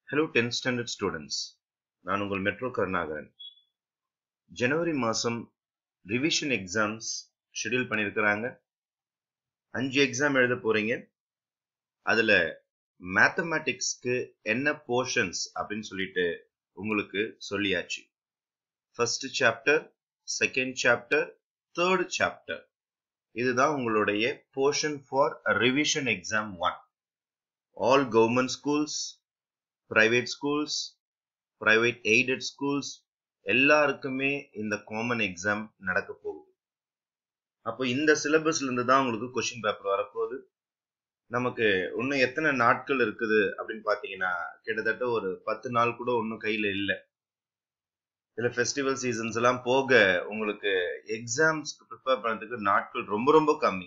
hello tenth standard students நான் உங்கள் metro Karunakaran ஜனவரி மாதம் ரிவிஷன் எக்ஸாம்ஸ் ஷெட்யூல் பண்ணியிருக்கிறாங்க அஞ்சு எக்ஸாம் எழுத போறீங்க அதில் மேத்தமேட்டிக்ஸ்க்கு என்ன போர்ஷன்ஸ் அப்படின்னு சொல்லிட்டு உங்களுக்கு சொல்லியாச்சு first chapter second chapter third chapter இதுதான் உங்களுடைய portion for revision exam one all government schools private schools private aided schools எல்லாருக்குமே இந்த காமன் எக்ஸாம் நடக்க போகுது அப்போ இந்த சிலபஸ்ல இருந்து தான் உங்களுக்கு கொஸ்டின் பேப்பர் வரப்போகுது நமக்கு இன்னும் எத்தனை நாட்கள் இருக்குது அப்படின்னு பார்த்தீங்கன்னா கிட்டத்தட்ட ஒரு பத்து நாள் கூட ஒன்றும் கையில் இல்லை இதில் ஃபெஸ்டிவல் சீசன்ஸ் எல்லாம் போக உங்களுக்கு எக்ஸாம்ஸ்க்கு ப்ரிப்பேர் பண்ணுறதுக்கு நாட்கள் ரொம்ப ரொம்ப கம்மி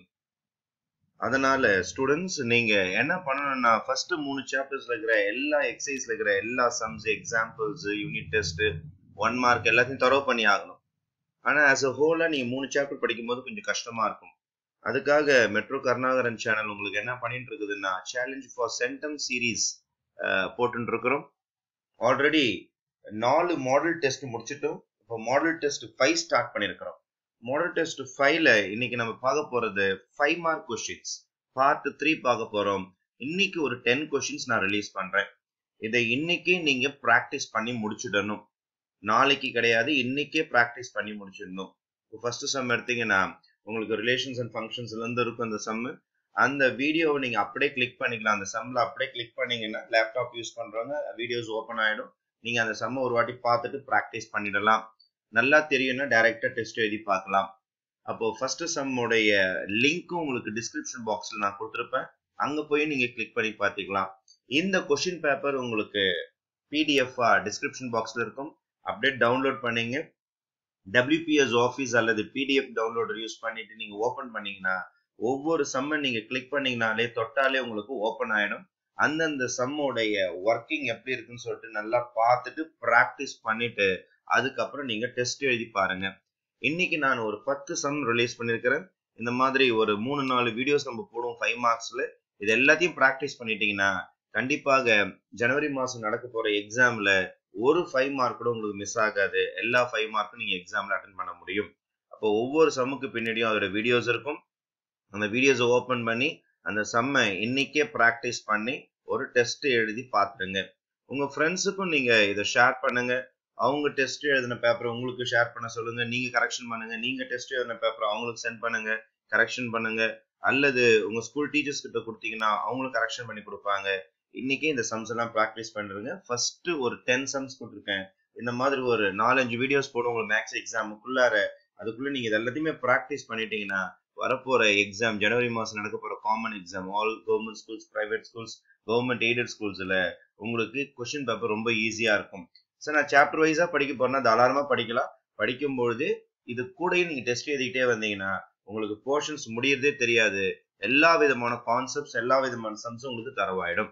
அதனால ஸ்டூடெண்ட்ஸ் நீங்க என்ன பண்ணணும்னா ஃபர்ஸ்ட் மூணு சாப்டர்ஸ்ல இருக்கிற எல்லா எக்ஸசைஸ்ல இருக்கிற எல்லா sums examples unit test one mark எல்லாத்தையும் தரவு பண்ணி ஆகணும் ஆனா ஆஸ் அ ஹோலா நீங்க மூணு சாப்டர் படிக்கும் போது கொஞ்சம் கஷ்டமா இருக்கும் அதுக்காக மெட்ரோ கருணாகரன் சேனல் உங்களுக்கு என்ன பண்ணிட்டு இருக்குதுன்னா சேலஞ்ச் ஃபார் சென்டம் சீரீஸ் போட்டு இருக்கிறோம் ஆல்ரெடி நாலு மாடல் டெஸ்ட் முடிச்சிட்டோம் இப்போ மாடல் டெஸ்ட் ஃபைவ் ஸ்டார்ட் பண்ணியிருக்கிறோம் மாடல் டெஸ்ட் ஃபைவ்ல இன்னைக்கு நம்ம பார்க்க போறது five mark questions part three பார்க்க போறோம் இன்னைக்கு ஒரு டென் கொஸ்டின்ஸ் நான் ரிலீஸ் பண்றேன் இதை இன்னைக்கு நீங்க ப்ராக்டிஸ் பண்ணி முடிச்சிடணும் நாளைக்கு கிடையாது இன்னைக்கே ப்ராக்டிஸ் பண்ணி முடிச்சிடணும் இப்போ ஃபர்ஸ்ட் சம் எடுத்தீங்கன்னா உங்களுக்கு ரிலேஷன்ஸ் அண்ட் ஃபங்க்ஷன்ஸ்ல இருந்து இருக்கும் அந்த சம்மு அந்த வீடியோவை நீங்க அப்படியே கிளிக் பண்ணிக்கலாம் அந்த சம்ல அப்படியே கிளிக் பண்ணீங்கன்னா லேப்டாப் யூஸ் பண்றவங்க வீடியோஸ் ஓப்பன் ஆயிடும் நீங்க அந்த சம்மை ஒரு வாட்டி பார்த்துட்டு ப்ராக்டிஸ் பண்ணிடலாம் நல்லா தெரியும்னா டைரக்டா டெஸ்ட் எழுதி பார்க்கலாம் அப்போ ஃபர்ஸ்ட் சம்முடைய லிங்க்கும் உங்களுக்கு டிஸ்கிரிப்ஷன் பாக்ஸ்ல நான் கொடுத்துருப்பேன் அங்க போய் நீங்க கிளிக் பண்ணி பார்த்துக்கலாம் இந்த கொஸ்டின் பேப்பர் உங்களுக்கு பிடிஎஃபா டிஸ்கிரிப்ஷன் பாக்ஸ்ல இருக்கும் அப்படியே டவுன்லோட் பண்ணீங்க டபிள்யூபிஎஸ் ஆஃபீஸ் அல்லது பிடிஎஃப் டவுன்லோடர் யூஸ் பண்ணிட்டு நீங்க ஓபன் பண்ணீங்கன்னா ஒவ்வொரு சம்மை நீங்க கிளிக் பண்ணீங்கனாலே தொட்டாலே உங்களுக்கு ஓப்பன் ஆயிடும் அந்தந்த சம்மோடைய ஒர்க்கிங் எப்படி இருக்குன்னு சொல்லிட்டு நல்லா பார்த்துட்டு ப்ராக்டிஸ் பண்ணிட்டு அதுக்கப்புறம் நீங்க டெஸ்ட் எழுதி பாருங்க இன்னைக்கு நான் ஒரு பத்து சம் ரிலீஸ் பண்ணிருக்கிறேன் இந்த மாதிரி ஒரு மூணு நாலு வீடியோஸ் நம்ம போடுவோம் ஃபைவ் மார்க்ஸ்ல இது எல்லாத்தையும் ப்ராக்டிஸ் பண்ணிட்டீங்கன்னா கண்டிப்பாக ஜனவரி மாசம் நடக்க போற எக்ஸாம்ல ஒரு ஃபைவ் மார்க் கூட உங்களுக்கு மிஸ் ஆகாது எல்லா ஃபைவ் மார்க்கும் நீங்க எக்ஸாம்ல அட்டன் பண்ண முடியும் அப்போ ஒவ்வொரு சம்முக்கு பின்னாடியும் அதோட வீடியோஸ் இருக்கும் அந்த வீடியோஸை ஓப்பன் பண்ணி அந்த செம்மை இன்னைக்கே ப்ராக்டிஸ் பண்ணி ஒரு டெஸ்ட் எழுதி பார்த்துருங்க உங்க ஃப்ரெண்ட்ஸுக்கும் நீங்க இதை ஷேர் பண்ணுங்க அவங்க டெஸ்ட் எழுதின பேப்பர் உங்களுக்கு ஷேர் பண்ண சொல்லுங்க நீங்க கரெக்ஷன் பண்ணுங்க நீங்க டெஸ்ட் எழுதின பேப்பர் அவங்களுக்கு சென்ட் பண்ணுங்க கரெக்ஷன் பண்ணுங்க அல்லது உங்க ஸ்கூல் டீச்சர்ஸ் கிட்ட கொடுத்தீங்கன்னா அவங்களும் கரெக்ஷன் பண்ணி கொடுப்பாங்க இன்னைக்கே இந்த சம்ஸ் எல்லாம் ப்ராக்டிஸ் பண்ணுறங்க ஃபர்ஸ்ட் ஒரு டென் சம்ஸ் கொடுத்துருக்கேன் இந்த மாதிரி ஒரு நாலஞ்சு வீடியோஸ் போடும் உங்களுக்கு மேக்ஸ் எக்ஸாமுக்குள்ளார அதுக்குள்ள நீங்க இது எல்லாத்தையுமே ப்ராக்டிஸ் பண்ணிட்டீங்கன்னா வரப்போற எக்ஸாம் ஜனவரி மாசம் நடக்க போற common exam all government schools private schools government aided ஸ்கூல்ஸ்ல உங்களுக்கு கொஸ்டின் பேப்பர் ரொம்ப ஈஸியா இருக்கும் சார் நான் சாப்டர் வைஸா படிக்க போறேன்னா தாராளமா படிக்கலாம் படிக்கும்பொழுது இது கூடயும் நீங்க டெஸ்ட் எழுதிக்கிட்டே வந்தீங்கன்னா உங்களுக்கு போர்ஷன்ஸ் முடியறதே தெரியாது எல்லா விதமான கான்செப்ட்ஸ் எல்லா விதமான சம்ஸும் உங்களுக்கு தரவாயிடும்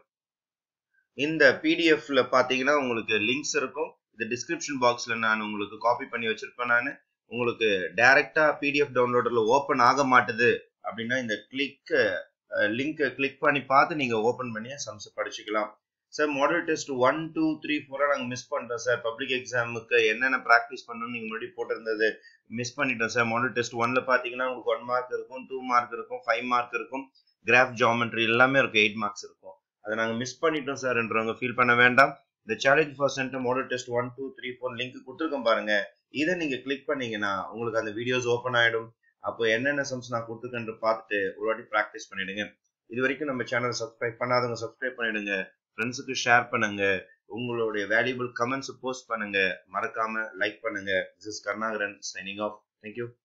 இந்த பிடிஎஃப்ல பாத்தீங்கன்னா உங்களுக்கு லிங்க்ஸ் இருக்கும் இந்த டிஸ்கிரிப்ஷன் பாக்ஸ்ல நான் உங்களுக்கு காப்பி பண்ணி வச்சிருப்பேன் நான் உங்களுக்கு டைரக்டா பிடிஎஃப் டவுன்லோடர்ல ஓப்பன் ஆக மாட்டுது அப்படின்னா இந்த கிளிக் லிங்க் கிளிக் பண்ணி பார்த்து நீங்க ஓப்பன் பண்ணி சம்ஸ் படிச்சுக்கலாம் sir model test one two three ஃபோரா நாங்கள் மிஸ் பண்ணிட்டோம் சார் பப்ளிக் எக்ஸாமுக்கு என்னென்ன ப்ராக்டிஸ் பண்ணணும்னு நீங்கள் முன்னாடி போட்டிருந்தது மிஸ் பண்ணிட்டோம் சார் மாடல் டெஸ்ட் ஒன்ல பார்த்தீங்கன்னா உங்களுக்கு ஒன் மார்க் இருக்கும் டூ மார்க் இருக்கும் ஃபைவ் மார்க் இருக்கும் கிராஃப் ஜாமெட்ரி எல்லாமே இருக்கும் எயிட் மார்க்ஸ் இருக்கும் அதை நாங்கள் மிஸ் பண்ணிட்டோம் சார்ன்றவங்க ஃபீல் பண்ண வேண்டாம் இந்த challenge for centre model test one two three four link கொடுத்துருக்கோம் பாருங்க இதை நீங்க கிளிக் பண்ணீங்கன்னா உங்களுக்கு அந்த வீடியோஸ் ஓப்பன் ஆயிடும் அப்போ என்னென்ன சம்ஸ் நான் கொடுத்துருக்கேன் பார்த்துட்டு ஒரு வாட்டி ப்ராக்டிஸ் பண்ணிடுங்க இது வரைக்கும் நம்ம சேனல் சப்ஸ்கிரைப் பண்ணாதவங்க சப்ஸ்கிரைப் பண்ணிடுங்க ஃப்ரெண்ட்ஸுக்கு ஷேர் பண்ணுங்க உங்களுடைய வேல்யூபிள் கமெண்ட்ஸ் போஸ்ட் பண்ணுங்க மறக்காம லைக் பண்ணுங்க this is Karunakaran signing off thank you